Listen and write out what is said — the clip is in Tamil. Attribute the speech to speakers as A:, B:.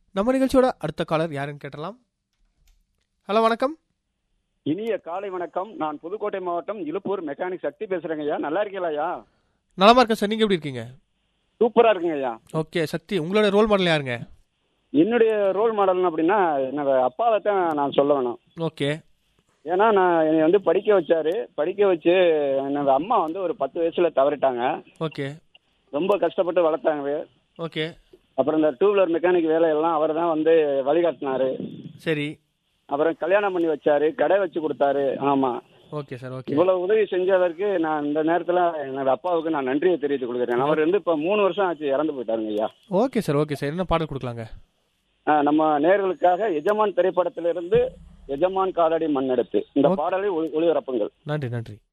A: நம்ம நிகழ்ச்சியோட அடுத்த காலர் யாருன்னு கேட்டலாம் ஹலோ வணக்கம்
B: இனிய காலை வணக்கம் நான் புதுக்கோட்டை மாவட்டம் இலுப்பூர் மெக்கானிக் சக்தி பேசுறேங்க ஐயா நல்லா இருக்கீங்களா ஐயா
A: நலமா இருக்கேன் சார் நீங்க எப்படி இருக்கீங்க
B: சூப்பரா இருக்குங்க ஐயா
A: ஓகே சக்தி உங்களோட ரோல் மாடல் யாருங்க
B: என்னுடைய ரோல் மாடல் அப்படின்னா என்னோட அப்பாவை தான் நான் சொல்ல வேணும்
A: ஓகே
B: ஏன்னா நான் என்னை வந்து படிக்க வச்சாரு படிக்க வச்சு என்னோட அம்மா வந்து ஒரு பத்து வயசுல தவறிட்டாங்க
A: ஓகே
B: ரொம்ப கஷ்டப்பட்டு வளர்த்தாங்க
A: ஓகே
B: அப்புறம் இந்த டூ வீலர் மெக்கானிக் வேலையெல்லாம் அவர் தான் வந்து வழிகாட்டினாரு
A: சரி
B: அப்புறம் கல்யாணம் பண்ணி வச்சாரு கடை வச்சு கொடுத்தாரு ஆமா
A: ஓகே சார் ஓகே
B: இவ்வளவு உதவி செஞ்சதற்கு நான் இந்த நேரத்துல என்னோட அப்பாவுக்கு நான் நன்றியை தெரிவித்துக் கொள்கிறேன் அவர் வந்து இப்ப மூணு வருஷம் ஆச்சு இறந்து போயிட்டாருங்க ஐயா
A: ஓகே சார் ஓகே சார் என்ன பாடல் கொடுக்கலாங்க
B: ஆஹ் நம்ம நேர்களுக்காக எஜமான் திரைப்படத்திலிருந்து எஜமான் காலடி மண்ணெடுத்து இந்த
A: ஓகே.
B: பாடலை ஒளி- ஒளிபரப்புங்கள்
A: நன்றி நன்றி